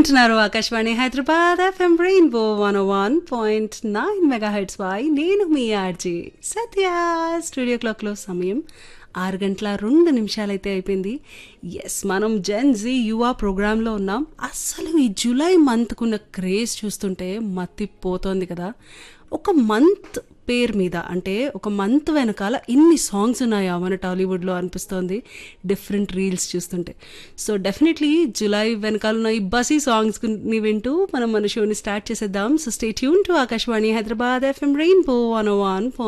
వింటున్నారు Akashvani Hyderabad FM rainbow one one point nine mega heads పై నేను మీ ఆర్జీ సత్య స్టూడియో క్లాక్లో సమయం ఆరు గంటల రెండు నిమిషాలైతే అయిపోయింది ఎస్ మనం జెన్ జీ యువ ప్రోగ్రాంలో ఉన్నాం అస్సలు ఈ జూలై మంత్కున్న క్రేజ్ చూస్తుంటే మత్తిపోతోంది కదా ఒక మంత్ పేరు మీద అంటే ఒక మంత్ వెనకాల ఇన్ని సాంగ్స్ ఉన్నాయా మన టాలీవుడ్లో అనిపిస్తోంది డిఫరెంట్ రీల్స్ చూస్తుంటే సో డెఫినెట్లీ జూలై వెనకాల ఉన్న ఈ బసీ సాంగ్స్ని వింటూ మనం మన షోని స్టార్ట్ చేసేద్దాం so stay tune to Akashvani Hyderabad FM rainbow one one